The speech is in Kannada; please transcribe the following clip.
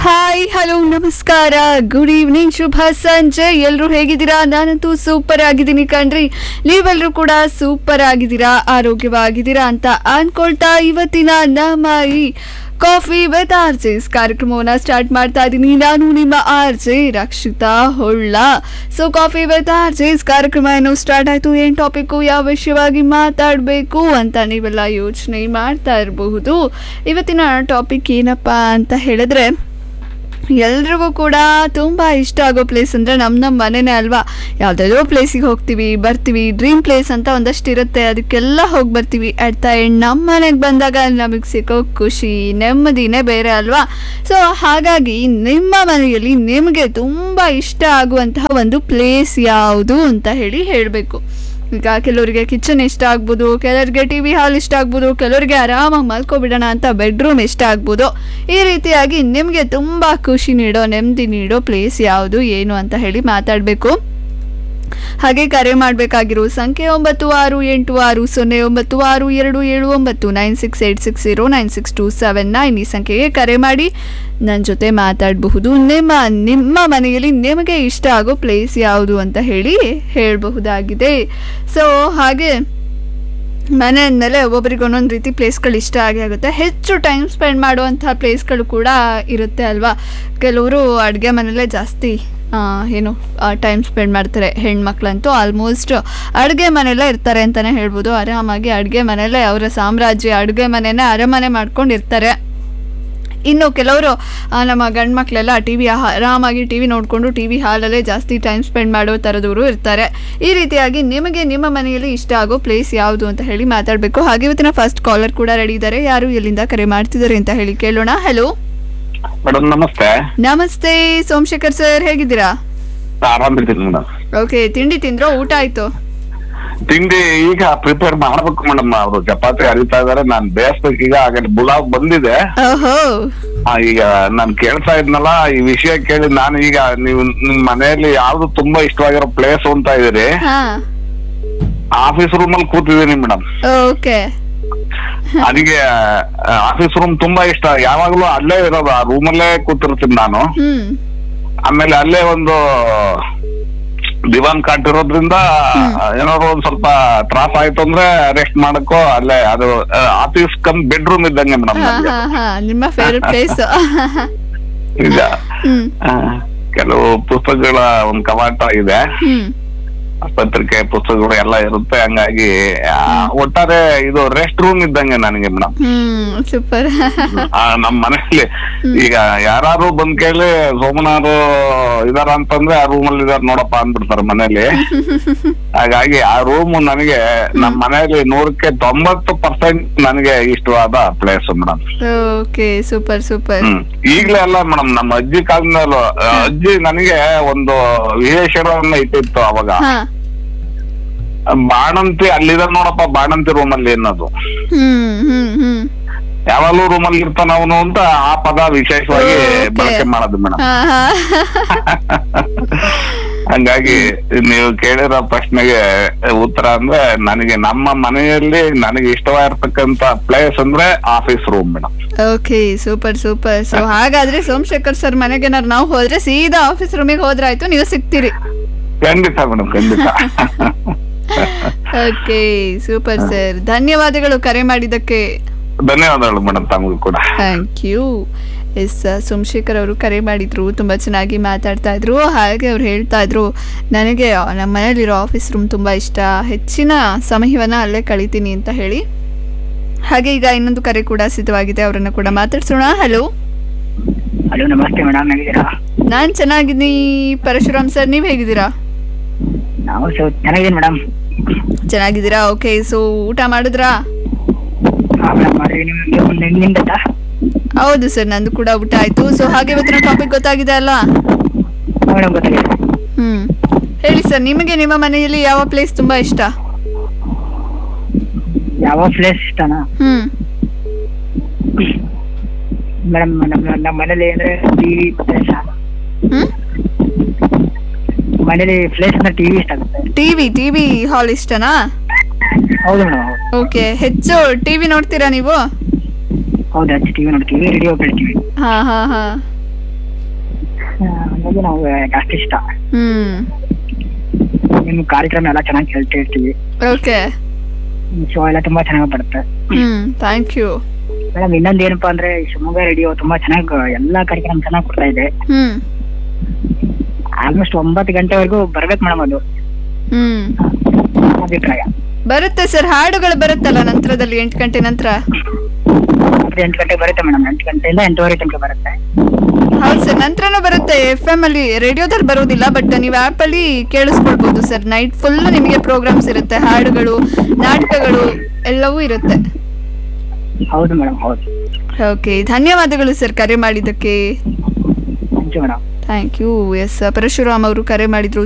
ಹಾಯ್ ಹಲೋ ನಮಸ್ಕಾರ ಗುಡ್ ಈವ್ನಿಂಗ್ ಶುಭ ಸಂಜೆ ಎಲ್ಲರೂ ಹೇಗಿದ್ದೀರಾ ನಾನಂತೂ ಸೂಪರ್ ಆಗಿದ್ದೀನಿ ಕಣ್ರಿ ನೀವೆಲ್ಲರೂ ಕೂಡ ಸೂಪರ್ ಆಗಿದ್ದೀರಾ ಆರೋಗ್ಯವಾಗಿದ್ದೀರಾ ಅಂತ ಅನ್ಕೊಳ್ತಾ ಇವತ್ತಿನ ನಮ್ಮ ಈ ಕಾಫಿ ವಿತ್ ಆರ್ ಜೆಸ್ ಕಾರ್ಯಕ್ರಮವನ್ನ ಸ್ಟಾರ್ಟ್ ಮಾಡ್ತಾ ಇದ್ದೀನಿ ನಾನು ನಿಮ್ಮ R J Rakshita Holla so coffee with RJs ಕಾರ್ಯಕ್ರಮ ಏನು ಸ್ಟಾರ್ಟ್ ಆಯ್ತು ಏನ್ ಟಾಪಿಕ್ಕು ಯಾವ ವಿಷಯವಾಗಿ ಮಾತಾಡಬೇಕು ಅಂತ ನೀವೆಲ್ಲ ಯೋಚನೆ ಮಾಡ್ತಾ ಇರಬಹುದು ಇವತ್ತಿನ ಟಾಪಿಕ್ ಏನಪ್ಪಾ ಅಂತ ಹೇಳಿದ್ರೆ ಎಲ್ರಿಗೂ ಕೂಡ ತುಂಬ ಇಷ್ಟ ಆಗೋ ಪ್ಲೇಸ್ ಅಂದರೆ ನಮ್ಮ ನಮ್ಮ ಮನೆನೇ ಅಲ್ವಾ ಯಾವುದಾದ್ರೂ ಪ್ಲೇಸಿಗೆ ಹೋಗ್ತೀವಿ ಬರ್ತೀವಿ ಡ್ರೀಮ್ ಪ್ಲೇಸ್ ಅಂತ ಒಂದಷ್ಟು ಇರುತ್ತೆ ಅದಕ್ಕೆಲ್ಲ ಹೋಗಿ ಬರ್ತೀವಿ ಅಟ್ ದ ಎಂಡ್ ನಮ್ಮ ಮನೆಗೆ ಬಂದಾಗ ನಮಗೆ ಸಿಗೋ ಖುಷಿ ನೆಮ್ಮದಿನೇ ಬೇರೆ ಅಲ್ವಾ ಸೊ ಹಾಗಾಗಿ ನಿಮ್ಮ ಮನೆಯಲ್ಲಿ ನಿಮಗೆ ತುಂಬ ಇಷ್ಟ ಆಗುವಂತಹ ಒಂದು ಪ್ಲೇಸ್ ಯಾವುದು ಅಂತ ಹೇಳಿ ಹೇಳಬೇಕು ಈಗ ಕೆಲವರಿಗೆ ಕಿಚನ್ ಇಷ್ಟ ಆಗ್ಬೋದು ಕೆಲವರಿಗೆ ಟಿ ವಿ ಹಾಲ್ ಇಷ್ಟ ಆಗ್ಬೋದು ಕೆಲವರಿಗೆ ಆರಾಮಾಗಿ ಮಲ್ಕೊಬಿಡೋಣ ಅಂತ ಬೆಡ್ರೂಮ್ ಇಷ್ಟ ಆಗ್ಬೋದು ಈ ರೀತಿಯಾಗಿ ನಿಮಗೆ ತುಂಬ ಖುಷಿ ನೀಡೋ ನೆಮ್ಮದಿ ನೀಡೋ ಪ್ಲೇಸ್ ಯಾವುದು ಏನು ಅಂತ ಹೇಳಿ ಮಾತಾಡಬೇಕು ಹಾಗೆ ಕರೆ ಮಾಡಬೇಕಾಗಿರೋ ಸಂಖ್ಯೆ ಒಂಬತ್ತು ಆರು ಎಂಟು ಆರು ಸೊನ್ನೆ ಒಂಬತ್ತು ಆರು ಎರಡು ಏಳು ಒಂಬತ್ತು nine six eight six zero nine six two seven nine ಈ ಸಂಖ್ಯೆಗೆ ಕರೆ ಮಾಡಿ ನನ್ನ ಜೊತೆ ಮಾತಾಡಬಹುದು ನಿಮ್ಮ ನಿಮ್ಮ ಮನೆಯಲ್ಲಿ ನಿಮಗೆ ಇಷ್ಟ ಆಗೋ ಪ್ಲೇಸ್ ಯಾವುದು ಅಂತ ಹೇಳಿ ಹೇಳಬಹುದಾಗಿದೆ ಸೊ ಹಾಗೆ ಮನೆ ಅಂದಮೇಲೆ ಒಬ್ಬೊಬ್ರಿಗೆ ಒಂದೊಂದು ರೀತಿ ಪ್ಲೇಸ್ಗಳು ಇಷ್ಟ ಆಗೇ ಆಗುತ್ತೆ ಹೆಚ್ಚು ಟೈಮ್ ಸ್ಪೆಂಡ್ ಮಾಡುವಂತಹ ಪ್ಲೇಸ್ಗಳು ಕೂಡ ಇರುತ್ತೆ ಅಲ್ವಾ ಕೆಲವರು ಅಡುಗೆ ಮನೆಯಲ್ಲೇ ಜಾಸ್ತಿ ಆ, ಏನು ಟೈಮ್ ಸ್ಪೆಂಡ್ ಮಾಡ್ತಾರೆ ಹೆಣ್ಮಕ್ಳಂತೂ ಆಲ್ಮೋಸ್ಟ್ ಅಡುಗೆ ಮನೆಯಲ್ಲೇ ಇರ್ತಾರೆ ಅಂತಲೇ ಹೇಳ್ಬೋದು ಆರಾಮಾಗಿ ಅಡುಗೆ ಮನೆಯಲ್ಲೇ ಅವರ ಸಾಮ್ರಾಜ್ಯ ಅಡುಗೆ ಮನೆಯೇ ಅರಮನೆ ಮಾಡ್ಕೊಂಡು ಇರ್ತಾರೆ ಇನ್ನು ಕೆಲವರು ಆ, ನಮ್ಮ ಗಂಡು ಮಕ್ಕಳೆಲ್ಲ ಟಿ ವಿ ಆರಾಮಾಗಿ ಟಿ ವಿ ನೋಡಿಕೊಂಡು ಟಿ ವಿ ಹಾಲಲ್ಲೇ ಜಾಸ್ತಿ ಟೈಮ್ ಸ್ಪೆಂಡ್ ಮಾಡೋ ಥರದವರು ಇರ್ತಾರೆ ಈ ರೀತಿಯಾಗಿ ನಿಮಗೆ ನಿಮ್ಮ ಮನೆಯಲ್ಲಿ ಇಷ್ಟ ಆಗೋ ಪ್ಲೇಸ್ ಯಾವುದು ಅಂತ ಹೇಳಿ ಮಾತಾಡಬೇಕು ಹಾಗೆ ಇವತ್ತಿನ ಫಸ್ಟ್ ಕಾಲರ್ ಕೂಡ ರೆಡಿ ಇದ್ದಾರೆ ಯಾರು ಎಲ್ಲಿಂದ ಕರೆ ಮಾಡ್ತಿದ್ದಾರೆ ಅಂತ ಹೇಳಿ ಕೇಳೋಣ ಹಲೋ ಮೇಡಮ್ ನಮಸ್ತೆ ನಮಸ್ತೆ ಸೋಮಶೇಖರ್ ಸರ್ ಹೇಗಿದ್ದೀರಾ ಆರಾಮಿದ್ದೀನಿ ಮೇಡಮ್ ಓಕೆ ತಿಂಡಿ ತಿಂದ್ರೋ ಊಟ ಆಯ್ತು ತಿಂಡಿ ಈಗ ಪ್ರಿಪೇರ್ ಮಾಡ್ಬೇಕು ಮೇಡಮ್ ಅವರು ಚಪಾತಿ ಹರಿತಾ ಇದಾರೆ ನಾನ್ ಬೇಯಿಸ್ಬೇಕು ಈಗ ಹಾಗೆ ಬುಲಾವ್ ಬಂದಿದೆ ಓಹೋ ಆ, ಈಗ ನಾನ್ ಕೇಳ್ತಾ ಇದ್ನಲ್ಲ ಈ ವಿಷಯ ಕೇಳಿ ನಾನು ಈಗ ನೀವು ನಿಮ್ ಮನೆಯಲ್ಲಿ ಯಾವ್ದು ತುಂಬಾ ಇಷ್ಟವಾಗಿರೋ ಪ್ಲೇಸ್ ಅಂತ ಇದೀರಿ ಹಾ ಆಫೀಸ್ ರೂಮ್ ಅಲ್ಲಿ ಕೂತಿದ್ದೀನಿ ಮೇಡಮ್ ಓಕೆ ಅದಕ್ಕೆ ಆಫೀಸ್ ರೂಮ್ ತುಂಬಾ ಇಷ್ಟ ಯಾವಾಗ್ಲೂ ಅಲ್ಲೇ ಇರೋದು ಆ ರೂಮಲ್ಲೇ ಕೂತಿರ್ತೀನಿ ನಾನು ಹ್ಮ್ ಆಮೇಲೆ ಅಲ್ಲೇ ಒಂದು ದಿವಾನ್ ಕಾಟ್ ಇರೋದ್ರಿಂದ ಏನಾದ್ರು ಒಂದ್ ಸ್ವಲ್ಪ ತ್ರಾಸ ಆಯ್ತು ಅಂದ್ರೆ ರೆಸ್ಟ್ ಮಾಡಕ್ಕೋ ಅಲ್ಲೇ ಅದು ಆಫೀಸ್ ಕಮ್ ಬೆಡ್ರೂಮ್ ಇದ್ದಂಗೆ ಮೇಡಮ್ ಹಾ ಹಾ ಹಾ ನಿಮ್ಮ ಫೇವ್ರೆಟ್ ಪ್ಲೇಸ್ ಈಗ ಹ್ಮ್ ಆ, ಕೆಲವು ಪುಸ್ತಕಗಳ ಒಂದ್ ಕವಾಟ ಇದೆ ಹ್ಮ್ ಪತ್ರಿಕೆ ಪುಸ್ತಕಗಳು ಎಲ್ಲ ಇರುತ್ತೆ ಹಂಗಾಗಿ ಆ, ಒಟ್ಟಾರೆ ಇದು ರೆಸ್ಟ್ ರೂಮ್ ಇದ್ದಂಗೆ ನನಗೆ ಮೇಡಮ್ ಹ್ಮ್ ಸೂಪರ್ ನಮ್ ಮನೆಯಲ್ಲಿ ಈಗ ಯಾರು ಬಂದ್ ಕೇಳಿ ಸೋಮನಾರು ಇದಾರ ಅಂತಂದ್ರೆ ಆ ರೂಮ್ ಅಲ್ಲಿ ಇದಾರ ನೋಡಪ್ಪ ಅಂದ್ಬಿಡ್ತಾರೆ ಮನೇಲಿ ಹಾಗಾಗಿ ಆ ರೂಮ್ ನನಗೆ ನಮ್ ಮನೆಯಲ್ಲಿ ನೂರಕ್ಕೆ ತೊಂಬತ್ತು ಪರ್ಸೆಂಟ್ ನನಗೆ ಇಷ್ಟವಾದ place madam okay super super hmm ಈಗ್ಲೇ ಅಲ್ಲ ಮೇಡಮ್ ನಮ್ಮ ಅಜ್ಜಿ ಕಾಲದಲ್ಲೂ ಅಜ್ಜಿ ನನಗೆ ಒಂದು ವಿಶೇಷವನ್ನ ಇಟ್ಟಿತ್ತು ಅವಾಗ ಹಾ ಬಾಣಂತಿ ಅಲ್ಲಿದ ನೋಡಪ್ಪ ಬಾಣಂತಿ ರೂಮ್ ಅಲ್ಲಿ ಅನ್ನೋದು ಹ್ಮ್ ಹ್ಮ್ ಹ್ಮ್ ಯಾವಾಗ್ಲೂ ರೂಮ್ ಅಲ್ಲಿ ಇರ್ತಾನ ಅವನು ಅಂತ ಆ ಪದ ವಿಶೇಷವಾಗಿ Okay. ಬಳಕೆ ಮಾಡೋದು ಮೇಡಮ್ ಹಾ ಹಾ ಹಂಗಾಗಿ ನೀವು ಕೇಳಿರೋ ಪ್ರಶ್ನೆಗೆ ಉತ್ತರ ಅಂದ್ರೆ ನನಗೆ ನಮ್ಮ ಮನೆಯಲ್ಲಿ ನನಗೆ ಇಷ್ಟವಾಗಿರ್ತಕ್ಕಂತ ಪ್ಲೇಸ್ ಅಂದ್ರೆ office room madam okay super super so ಹಾಗಾದ್ರೆ ಸೋಮಶೇಖರ್ ಸರ್ ಮನೆಗೆ ಏನಾದ್ರು ನಾವು ಹೋದ್ರೆ ಸೀದಾ ಆಫೀಸ್ ರೂಮಿಗೆ ಹೋದ್ರಾಯ್ತು ನೀವು ಸಿಗ್ತೀರಿ ಖಂಡಿತ ಮೇಡಮ್ ಖಂಡಿತ ಓಕೆ ಸೂಪರ್ ಸರ್ ಧನ್ಯವಾದಗಳು ಕರೆ ಮಾಡಿದ್ದಕ್ಕೆ ಧನ್ಯವಾದಗಳು ಮೇಡಮ್ ತಮಗೂ ಕೂಡ ಥ್ಯಾಂಕ್ ಯು ಎಸ್ ಸೋಮಶೇಖರ್ ಅವರು ಕರೆ ಮಾಡಿದ್ರು ತುಂಬ ಚೆನ್ನಾಗಿ ಮಾತಾಡ್ತಾ ಇದ್ರು ಹಾಗೆ ಅವ್ರು ಹೇಳ್ತಾ ಇದ್ರು ನನಗೆ ನಮ್ಮ ಮನೇಲಿರೋ ಆಫೀಸ್ ರೂಮ್ ತುಂಬ ಇಷ್ಟ ಹೆಚ್ಚಿನ ಸಮಯವನ್ನು ಅಲ್ಲೇ ಕಳಿತೀನಿ ಅಂತ ಹೇಳಿ ಹಾಗೆ ಈಗ ಇನ್ನೊಂದು ಕರೆ ಕೂಡ ಸಿದ್ಧವಾಗಿದೆ ಅವರನ್ನು ಕೂಡ ಮಾತಾಡ್ಸೋಣ ಹಲೋ ಹಲೋ ನಮಸ್ತೆ ಮೇಡಮ್ ಹೇಗಿದ್ದೀರಾ ನಾನು ಚೆನ್ನಾಗಿದ್ದೀನಿ ಪರಶುರಾಮ್ ಸರ್ ನೀವು ಹೇಗಿದ್ದೀರಾ ನಾವು ಸೊ ಚೆನ್ನಾಗಿದ್ದೀನಿ ಮೇಡಮ್ ಚೆನ್ನಾಗಿದ್ದೀರಾ ಓಕೆ ಸೊ ಊಟ ಮಾಡಿದ್ರಾ ಮೇಡಮ್ ಮಾಡಿದ್ವಿ ನಿಮ್ಗೆ ಒಂದು ನಿಮ್ದಾ ಹೌದು ಸರ್ ನಂದು ಕೂಡ ಊಟ ಆಯಿತು ಸೊ ಹಾಗೆ ಇವತ್ತಿನ ಟಾಪಿಕ್ ಗೊತ್ತಾಗಿದೆ ಅಲ್ಲ ಮೇಡಮ್ ಗೊತ್ತಾಗಿದೆ ಹ್ಞೂ ಹೇಳಿ ಸರ್ ನಿಮಗೆ ನಿಮ್ಮ ಮನೆಯಲ್ಲಿ ಯಾವ ಪ್ಲೇಸ್ ತುಂಬ ಇಷ್ಟ ಯಾವ ಪ್ಲೇಸ್ ಇಷ್ಟನಾ ಹ್ಞೂ ಮೇಡಮ್ ನಮ್ಮ ನಮ್ಮ ಮನೇಲಿ ಅಂದ್ರೆ ಟಿವಿ ಪ್ಲೇಸ್ ಹ್ಞೂ ಮನೇಲಿ ಪ್ಲೇಸ್ ಅಂದ್ರೆ ಟಿವಿ ಇಷ್ಟ ಆಗುತ್ತೆ ಟಿವಿ ಟಿವಿ ಹಾಲ್ ಇಷ್ಟನಾ ಹೌದು ಮೇಡಮ್ ಹೌದು ಓಕೆ ಹೆಚ್ಚು ಟಿವಿ ನೋಡ್ತೀರಾ ನೀವು ಹೌದು ಹಚ್ಚಿ ಟಿವಿ ನೋಡ್ತೀವಿ ರೇಡಿಯೋ ಕೇಳ್ತೀವಿ ಹಾ ಹಾ ಹಾ ಹಂಗಾಗಿ ನಾವು ಜಾಸ್ತಿ ಇಷ್ಟ ಹ್ಮ್ ನಿಮ್ಮ ಕಾರ್ಯಕ್ರಮ ಎಲ್ಲ ಚೆನ್ನಾಗಿ ಕೇಳ್ತಾ ಇರ್ತೀವಿ ಓಕೆ ಶೋ ಎಲ್ಲ ತುಂಬಾ ಚೆನ್ನಾಗಿ ಬರುತ್ತೆ ಹ್ಮ್ ಥ್ಯಾಂಕ್ ಯು ಮೇಡಮ್ ಇನ್ನೊಂದು ಏನಪ್ಪಾ ಅಂದ್ರೆ ಈ ಶಿವಮೊಗ್ಗ ರೇಡಿಯೋ ತುಂಬಾ ಚೆನ್ನಾಗಿ ಎಲ್ಲಾ ಕಾರ್ಯಕ್ರಮ ಚೆನ್ನಾಗಿ ಕೊಡ್ತಾ ಇದೆ ಹ್ಮ್ ಆಲ್ಮೋಸ್ಟ್ ಒಂಬತ್ತು ಗಂಟೆವರೆಗೂ ಬರ್ಬೇಕು ಮೇಡಮ್ ಅದು ಹ್ಮ್ ನನ್ನ ಅಭಿಪ್ರಾಯ ಬರುತ್ತೆ ಸರ್ ಹಾಡುಗಳು ಬರುತ್ತಲ್ಲ ನಂತರದಲ್ಲಿ ಎಂಟು ಗಂಟೆ ನಂತರ ರಾತ್ರಿ ಎಂಟು ಗಂಟೆ ಬರುತ್ತೆ ಮೇಡಮ್ ಎಂಟು ಗಂಟೆಯಿಂದ ಎಂಟೂವರೆ ತನಕ ಬರುತ್ತೆ ಹೌದು ಸರ್ ನಂತರನೂ ಬರುತ್ತೆ ಎಫ್ ಎಂ ಅಲ್ಲಿ ರೇಡಿಯೋದಲ್ಲಿ ಬರೋದಿಲ್ಲ ಬಟ್ ನೀವು ಆ್ಯಪ್ ಅಲ್ಲಿ ಕೇಳಿಸ್ಕೊಳ್ಬೋದು ಸರ್ ನೈಟ್ ಫುಲ್ ನಿಮಗೆ ಪ್ರೋಗ್ರಾಮ್ಸ್ ಇರುತ್ತೆ ಹಾಡುಗಳು ನಾಟಕಗಳು ಎಲ್ಲವೂ ಇರುತ್ತೆ ಹೌದು ಮೇಡಮ್ ಹೌದು ಓಕೆ ಧನ್ಯವಾದಗಳು ಸರ್ ಕರೆ ಮಾಡಿದ್ದಕ್ಕೆ thank you madam thank you S Parashuram ಅವರು ಕರೆ ಮಾಡಿದ್ರು